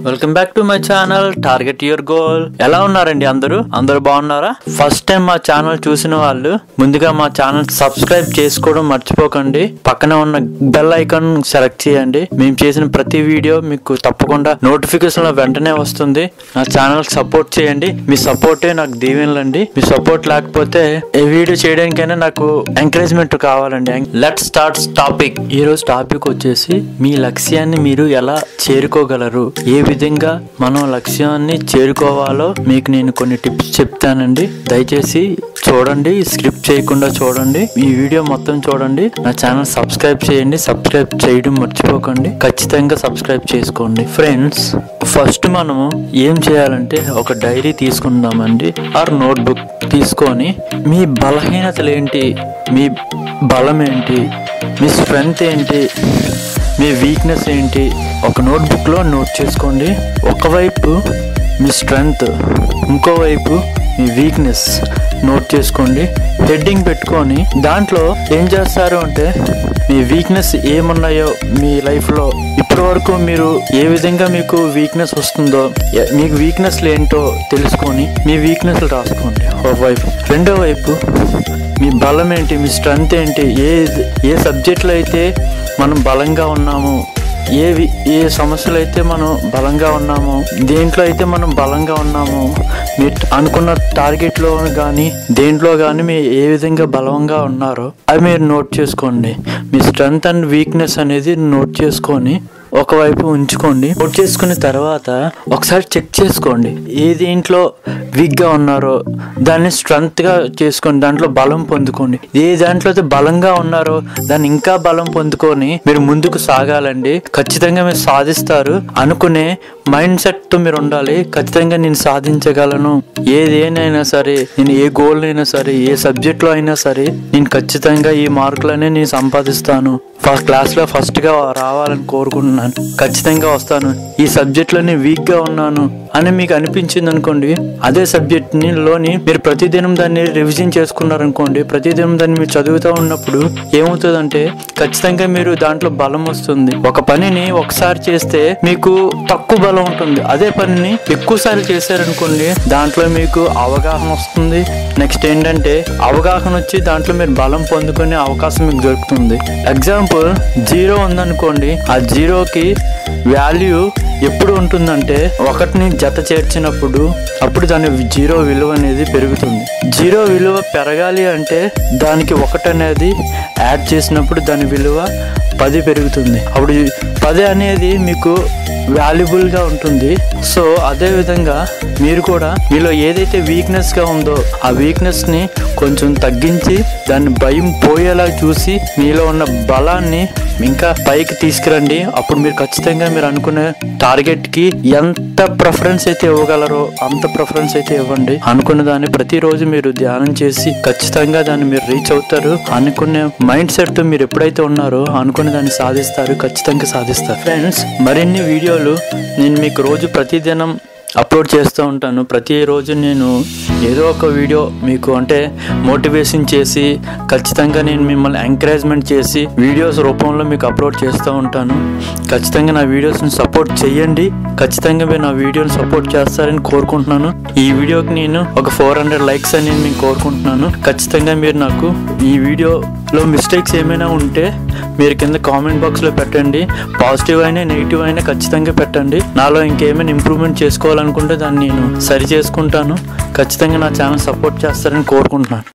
welcome back to my channel target your goal ఎలా ఉన్నారండి అందరూ అందరూ బాగున్నారా ఫస్ట్ టైం మా ఛానల్ చూసిన వాళ్ళు ముందుగా మా ఛానల్ సబ్స్క్రైబ్ చేసుకోవడం మర్చిపోకండి పక్కన ఉన్న బెల్ ఐకాన్ సెలెక్ట్ చేయండి మేము చేసిన ప్రతి వీడియో మీకు తప్పకుండా నోటిఫికేషన్ వెంటనే వస్తుంది నా ఛానల్ సపోర్ట్ చేయండి మీ సపోర్టే నాకు దీవెనలండి మీ సపోర్ట్ లేకపోతే ఈ వీడియో చేయడానికైనా నాకు ఎంకరేజ్మెంట్ కావాలండి లెట్ స్టార్ట్ టాపిక్ ఈ రోజు టాపిక్ వచ్చేసి మీ లక్ష్యాన్ని మీరు ఎలా చేరుకోగలరు ఏ విధంగా మనం లక్ష్యాన్ని చేరుకోవాలో మీకు నేను కొన్ని టిప్స్ చెప్తానండి దయచేసి చూడండి స్క్రిప్ట్ చేయకుండా చూడండి ఈ వీడియో మొత్తం చూడండి నా ఛానల్ సబ్స్క్రైబ్ చేయండి సబ్స్క్రైబ్ చేయడం మర్చిపోకండి ఖచ్చితంగా సబ్స్క్రైబ్ చేసుకోండి ఫ్రెండ్స్ ఫస్ట్ మనము ఏం చేయాలంటే ఒక డైరీ తీసుకుందామండి ఆర్ నోట్బుక్ తీసుకొని మీ బలహీనతలు ఏంటి మీ బలం ఏంటి మీ స్ట్రెంగ్త్ ఏంటి మీ వీక్నెస్ ఏంటి ఒక నోట్బుక్లో నోట్ చేసుకోండి ఒకవైపు మీ స్ట్రెంగ్త్ ఇంకోవైపు మీ వీక్నెస్ నోట్ చేసుకోండి హెడ్డింగ్ పెట్టుకొని దాంట్లో ఏం చేస్తారు అంటే మీ వీక్నెస్ ఏమున్నాయో మీ లైఫ్లో ఇప్పటి వరకు మీరు ఏ విధంగా మీకు వీక్నెస్ వస్తుందో ఎ- మీకు వీక్నెస్లు ఏంటో తెలుసుకొని మీ వీక్నెస్లు రాసుకోండి ఒకవైపు రెండో వైపు మీ బలం ఏంటి మీ స్ట్రెంగ్త్ ఏంటి ఏ ఏ సబ్జెక్టులో అయితే మనం బలంగా ఉన్నాము ఏ వి- ఏ సమస్యలు అయితే మనం బలంగా ఉన్నామో దేంట్లో అయితే మనం బలంగా ఉన్నామో మీరు అనుకున్న టార్గెట్లో కానీ దేంట్లో కానీ మీరు ఏ విధంగా బలంగా ఉన్నారో అవి మీరు నోట్ చేసుకోండి మీ స్ట్రెంగ్త్ అండ్ వీక్నెస్ అనేది నోట్ చేసుకొని ఒకవైపు ఉంచుకోండి నోట్ చేసుకున్న తర్వాత ఒకసారి చెక్ చేసుకోండి ఏ దేంట్లో వీక్గా ఉన్నారో దాన్ని స్ట్రెంగ్త్గా చేసుకోండి దాంట్లో బలం పొందుకోండి ఏ దాంట్లో అయితే బలంగా ఉన్నారో దాన్ని ఇంకా బలం పొందుకొని మీరు ముందుకు సాగాలండి ఖచ్చితంగా మీరు సాధిస్తారు అనుకునే మైండ్ సెట్ తో మీరు ఉండాలి ఖచ్చితంగా నేను సాధించగలను ఏదేనైనా సరే నేను ఏ గోల్ అయినా సరే ఏ సబ్జెక్ట్ లో అయినా సరే నేను ఖచ్చితంగా ఈ మార్కులనే నేను సంపాదిస్తాను ఫస్ట్ క్లాస్ లో ఫస్ట్ గా రావాలని కోరుకుంటున్నాను ఖచ్చితంగా వస్తాను ఈ సబ్జెక్ట్ లో నేను వీక్ గా ఉన్నాను అని మీకు అనిపించింది అనుకోండి అదే సబ్జెక్ట్ ని లోని మీరు ప్రతిదినం దాన్ని రివిజన్ చేసుకున్నారనుకోండి ప్రతిదినం దాన్ని మీరు చదువుతూ ఉన్నప్పుడు ఏమవుతుందంటే ఖచ్చితంగా మీరు దాంట్లో బలం వస్తుంది ఒక పనిని ఒకసారి చేస్తే మీకు తక్కువ బలం ఉంటుంది అదే పనిని ఎక్కువ సార్లు చేశారనుకోండి దాంట్లో మీకు అవగాహన వస్తుంది నెక్స్ట్ ఏంటంటే అవగాహన వచ్చి దాంట్లో మీరు బలం పొందుకునే అవకాశం మీకు దొరుకుతుంది ఎగ్జాంపుల్ జీరో ఉందనుకోండి ఆ జీరోకి వాల్యూ ఎప్పుడు ఉంటుందంటే ఒకటిని జత చేర్చినప్పుడు అప్పుడు దాని జీరో విలువ అనేది పెరుగుతుంది జీరో విలువ పెరగాలి అంటే దానికి ఒకటి అనేది యాడ్ చేసినప్పుడు దాని విలువ పది పెరుగుతుంది అప్పుడు పది అనేది మీకు వాల్యుబుల్గా ఉంటుంది సో అదే విధంగా మీరు కూడా మీలో ఏదైతే వీక్నెస్గా ఉందో ఆ వీక్నెస్ని కొంచెం తగ్గించి దాన్ని భయం పోయేలా చూసి మీలో ఉన్న బలాన్ని ఇంకా పైకి తీసుకురండి అప్పుడు మీరు ఖచ్చితంగా మీరు అనుకునే టార్గెట్ కి ఎంత ప్రిఫరెన్స్ అయితే ఇవ్వగలరో అంత ప్రిఫరెన్స్ అయితే ఇవ్వండి అనుకున్న దాన్ని ప్రతిరోజు మీరు ధ్యానం చేసి ఖచ్చితంగా దాన్ని మీరు రీచ్ అవుతారు అనుకునే మైండ్ సెట్ తో మీరు ఎప్పుడైతే ఉన్నారో అనుకున్న దాన్ని సాధిస్తారు ఖచ్చితంగా సాధిస్తారు ఫ్రెండ్స్ మరిన్ని వీడియోలు నేను మీకు రోజు ప్రతిదినం అప్లోడ్ చేస్తూ ఉంటాను ప్రతిరోజు నేను ఏదో ఒక వీడియో మీకు అంటే మోటివేషన్ చేసి ఖచ్చితంగా నేను మిమ్మల్ని ఎంకరేజ్మెంట్ చేసి వీడియోస్ రూపంలో మీకు అప్లోడ్ చేస్తూ ఉంటాను ఖచ్చితంగా నా వీడియోస్ని సపోర్ట్ చేయండి ఖచ్చితంగా మీరు నా వీడియోని సపోర్ట్ చేస్తారని కోరుకుంటున్నాను ఈ వీడియోకి నేను ఒక ఫోర్ హండ్రెడ్ లైక్స్ అని నేను మీకు కోరుకుంటున్నాను ఖచ్చితంగా మీరు నాకు ఈ వీడియోలో మిస్టేక్స్ ఏమైనా ఉంటే మీరు కింద కామెంట్ బాక్స్లో పెట్టండి పాజిటివ్ అయినా నెగిటివ్ అయినా ఖచ్చితంగా పెట్టండి నాలో ఇంకేమైనా ఇంప్రూవ్మెంట్ చేసుకోవాలనుకుంటే దాన్ని నేను సరి చేసుకుంటాను ఖచ్చితంగా నా ఛానల్ సపోర్ట్ చేస్తారని కోరుకుంటున్నాను